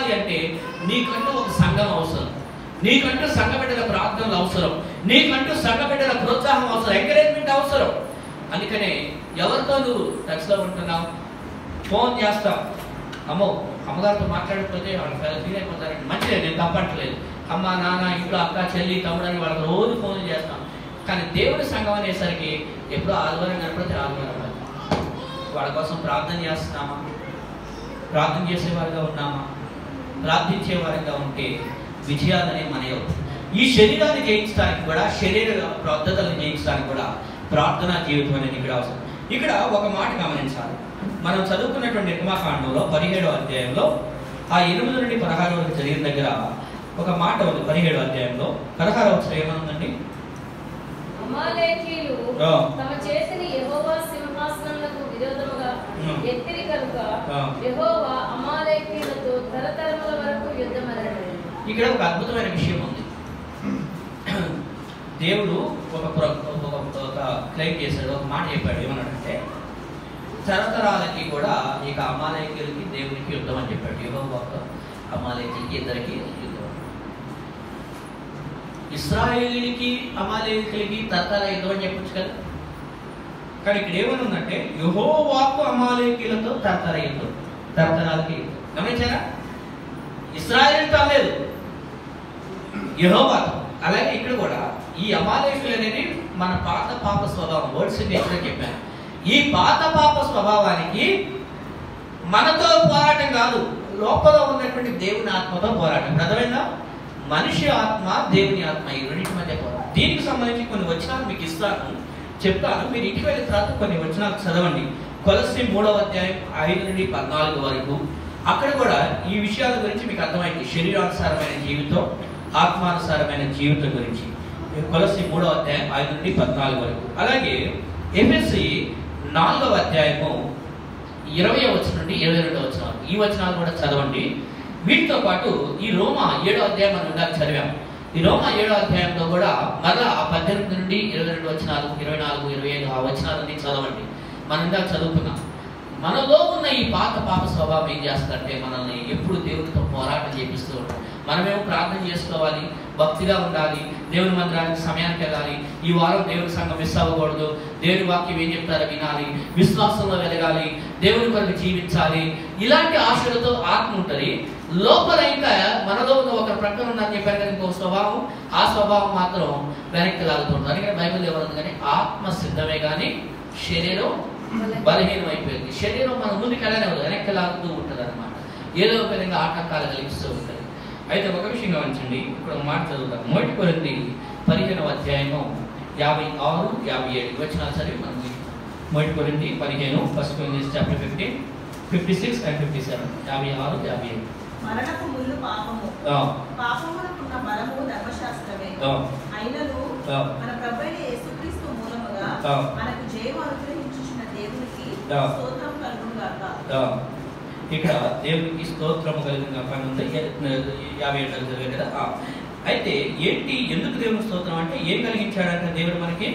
ఎదగాలి అంటే నీకంటూ ఒక సంఘం అవసరం నీకంటూ సంఘ బిడ్డల ప్రార్థనలు అవసరం నీకంటూ సంఘ బిడ్డల ప్రోత్సాహం అవసరం ఎంకరేజ్మెంట్ అవసరం అందుకనే ఎవరితో నువ్వు టచ్లో ఉంటున్నావు ఫోన్ చేస్తావు అమ్మో అమ్మగారితో మాట్లాడకపోతే వాళ్ళు చాలా ఫీల్ అయిపోతారంటే మంచిదే నేను తప్పట్లేదు అమ్మ నాన్న ఇంట్లో అక్క చెల్లి తమ్ముడు అని వాళ్ళకి రోజు ఫోన్ చేస్తాం కానీ దేవుడి సంఘం అనేసరికి ఎప్పుడో ఆదివారం కనపడితే ఆదివారం కాదు. వాళ్ళ కోసం ప్రార్థన చేస్తున్నామా ప్రార్థన చేసేవారుగా ఉన్నామా ప్రార్థించేవారుగా ఉంటే విజయాలనే మనయవు ఈ శరీరాన్ని జయించడానికి కూడా శరీర పద్ధతులను జయించడానికి కూడా ప్రార్థనా జీవితం అనేది ఇక్కడ అవసరం ఇక్కడ ఒక మాట గమనించాలి మనం చదువుకున్నటువంటి నిర్మాకాండంలో పదిహేడో అధ్యాయంలో ఆ ఎనిమిది నుండి పదహారు వరకు జరిగిన దగ్గర ఒక మాట ఉంది పదిహేడో అధ్యాయంలో పదహారు వచ్చిన ఏమనుందండి అమాలేకీయులు ఆ. తమ చేతిని యెహోవా సింహాసనములకు విరోధముగా ఉమ్. ఎత్తిరి కనుక ఆ. యెహోవా అమాలేకీయులతో తరతరముల వరకు యుద్ధమనడు ఇక్కడ ఒక అద్భుతమైన విషయం ఉంది దేవుడు ఒక ప్ర- ఒక ఒక క్లెయిమ్ చేశాడు ఒక మాట చెప్పాడు ఏమన్నాడంటే తరతరాలకి కూడా ఇక అమాలయకులకి దేవునికి యుద్ధం అని చెప్పాడు యుగం ఒక అమాలయకులకి ఇద్దరికి యుద్ధం ఇస్రాయేలీకి అమాలయకులకి తరతరాల యుద్ధం అని చెప్పొచ్చు కదా కానీ ఇక్కడ ఏమని ఉందంటే యహోవాకు అమాలయకులతో తరతర యుద్ధం తరతరాలకి యుద్ధం గమనించారా ఇస్రాయేల్తో లేదు యహోవాతో అలాగే ఇక్కడ కూడా ఈ అమాలేకులు అనేది మన పాత పాప స్వభావం వర్డ్స్ నేచర్ చెప్పాను ఈ పాత పాప స్వభావానికి మనతో పోరాటం కాదు లోపల ఉన్నటువంటి దేవుని ఆత్మతో పోరాటం ఇప్పుడు అర్థమైందా మనిషి ఆత్మ దేవుని ఆత్మ ఈ రెండింటి మధ్య పోరాటం దీనికి సంబంధించి కొన్ని వచనాలు మీకు ఇస్తాను చెప్తాను మీరు ఇంటికి వెళ్ళిన తర్వాత కొన్ని వచనాలు చదవండి కొలసి మూడవ అధ్యాయం ఐదు నుండి పద్నాలుగు వరకు అక్కడ కూడా ఈ విషయాల గురించి మీకు అర్థమైంది శరీరానుసారమైన జీవితం ఆత్మానుసారమైన జీవితం గురించి కొలసి మూడవ అధ్యాయం ఐదు నుండి పద్నాలుగు వరకు అలాగే ఎఫ్ఎస్సి నాలుగవ అధ్యాయము ఇరవై వచనం నుండి ఇరవై రెండవ వచనాలు ఈ వచనాలు కూడా చదవండి వీటితో పాటు ఈ రోమా ఏడో అధ్యాయం మనం ఇందాక చదివాం ఈ రోమా ఏడో అధ్యాయంలో కూడా మరలా ఆ పద్దెనిమిది నుండి ఇరవై రెండు వచనాలు ఇరవై నాలుగు ఇరవై ఐదు ఆ వచనాలన్నీ చదవండి మనం ఇందాక చదువుకున్నాం మనలో ఉన్న ఈ పాత పాప స్వభావం ఏం చేస్తుందంటే మనల్ని ఎప్పుడు దేవుడితో పోరాటం చేపిస్తూ ఉంటాం మనమేమో ప్రార్థన చేసుకోవాలి భక్తిగా ఉండాలి దేవుని మందిరానికి సమయానికి వెళ్ళాలి ఈ వారం దేవుని సంఘం మిస్ అవ్వకూడదు దేవుని వాక్యం ఏం చెప్తారో వినాలి విశ్వాసంలో వెలగాలి దేవుని కొరకు జీవించాలి ఇలాంటి ఆశలతో ఆత్మ ఉంటుంది లోపల ఇంకా మనలో ఉన్న ఒక ప్రక్కన ఉందని చెప్పారు కదా ఇంకో స్వభావం ఆ స్వభావం మాత్రం వెనక్కి లాగుతుంటుంది అందుకని బైబిల్ ఏమన్నది కానీ ఆత్మ సిద్ధమే కానీ శరీరం బలహీనం అయిపోయింది శరీరం మన ముందుకు వెళ్ళనే ఉంది వెనక్కి లాగుతూ ఉంటుంది అనమాట ఏదో ఒక విధంగా ఆటంకాలు కలిగిస్తూ ఉంటుంది అయితే ఒక విషయం గమనించండి ఇప్పుడు ఒక మాట చదువుతాం మొదటి కొరింది పదిహేనవ అధ్యాయము యాభై ఆరు యాభై ఏడు వచ్చిన సరే మనం మొదటి కొరింది పదిహేను ఫస్ట్ కొరింది chapter fifteen fifty six and fifty seven యాభై ఆరు యాభై ఏడు మరణపు ముళ్ళు పాపము ఆ, పాపమునకున్న బలము ధర్మశాస్త్రమే ఆ, అయినను ఆ. మన ప్రభువైన యేసుక్రీస్తు మూలముగా ఆ. మనకు జయము అనుగ్రహించిన దేవునికి ఆ. స్తోత్రం కలుగును గాక ఆ, ఇక్కడ దేవునికి స్తోత్రము కలిగిన పని ఉంది ఏ- యాభై ఏడు చదివే కదా ఆ. అయితే ఏంటి ఎందుకు దేవుని స్తోత్రం అంటే ఏం కలిగించాడంటే దేవుడు మనకి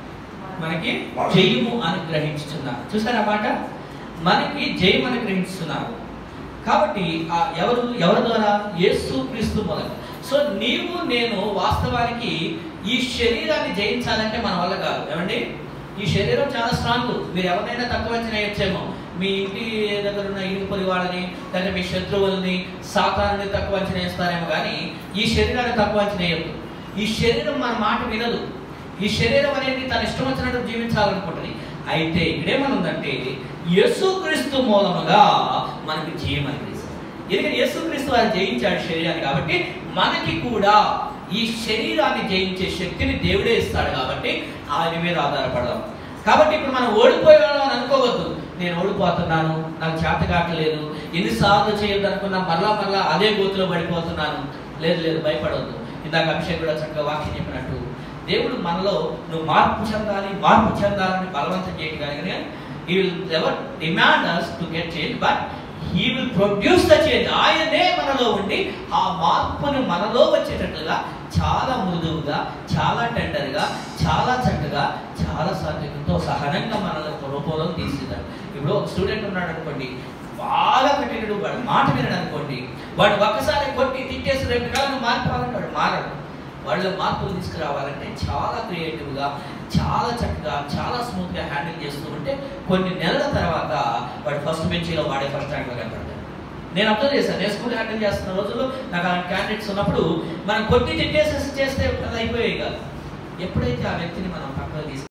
మనకి జయము అనుగ్రహించుతున్నారు చూసారా మాట మనకి జయం అనుగ్రహించుతున్నారు కాబట్టి ఆ ఎవరు ఎవరి ద్వారా యేసు క్రీస్తు మూలంగా సో నీవు నేను వాస్తవానికి ఈ శరీరాన్ని జయించాలంటే మన వల్ల కాదు ఏమండి ఈ శరీరం చాలా స్ట్రాంగ్ మీరు ఎవరినైనా తక్కువ అంచనా వేయచ్చేమో మీ ఇంటి దగ్గర ఉన్న ఇరుపరి వాళ్ళని లేదా మీ శత్రువుల్ని సాతాన్ని తక్కువ అంచనా వేస్తారేమో కానీ ఈ శరీరాన్ని తక్కువ అంచనా వేయద్దు ఈ శరీరం మన మాట వినదు ఈ శరీరం అనేది తన ఇష్టం వచ్చినట్టు జీవించాలనుకుంటుంది అయితే ఇక్కడేమనుందంటే యేసుక్రీస్తు మూలముగా మనకు జయం అనిపిస్తుంది ఎందుకంటే యేసుక్రీస్తు వారు జయించాడు శరీరాన్ని కాబట్టి మనకి కూడా ఈ శరీరాన్ని జయించే శక్తిని దేవుడే ఇస్తాడు కాబట్టి ఆయన మీద ఆధారపడదాం కాబట్టి ఇప్పుడు మనం ఓడిపోయాను అని అనుకోవద్దు నేను ఓడిపోతున్నాను నాకు చేత కావట్లేదు ఎన్నిసార్లు చేయొద్దు అనుకున్నా మరలా మరలా అదే గోతులో పడిపోతున్నాను లేదు లేదు భయపడవద్దు ఇందాక అభిషేక్ కూడా చక్కగా వాక్యం చెప్పినట్టు దేవుడు మనలో నువ్వు మార్పు చెందాలి మార్పు చెందాలని బలవంతం చేయడం కానీ he will ever demand us to get change but he will produce the change ఆయనే మనలో ఉండి ఆ మార్పును మనలో వచ్చేటట్లుగా చాలా మృదువుగా చాలా టెండర్గా చాలా చక్కగా చాలా సాత్వికంతో సహనంగా మనలో ఒక రూపంలో తీసుకుంటాడు ఇప్పుడు ఒక స్టూడెంట్ ఉన్నాడు అనుకోండి బాగా కఠినుడు వాడు మాట వినడు అనుకోండి వాడు ఒక్కసారి కొట్టి తిట్టేసి రెండు కాలం మారిపోవాలంటే వాడు మారడు వాళ్ళు మార్పులు తీసుకురావాలంటే చాలా క్రియేటివ్గా చాలా చక్కగా చాలా స్మూత్గా హ్యాండిల్ చేస్తూ ఉంటే కొన్ని నెలల తర్వాత వాడు ఫస్ట్ బెంచీలో వాడే ఫస్ట్ ర్యాంక్లో కనపడతాడు నేను అబ్జర్వ్ చేశాను నేను స్కూల్ హ్యాండిల్ చేస్తున్న రోజుల్లో నాకు అలాంటి క్యాండిడేట్స్ ఉన్నప్పుడు మనం కొట్టి తిట్టేసేసి చేస్తే అది అయిపోయేవి కాదు ఎప్పుడైతే ఆ వ్యక్తిని మనం పక్కన తీసుకు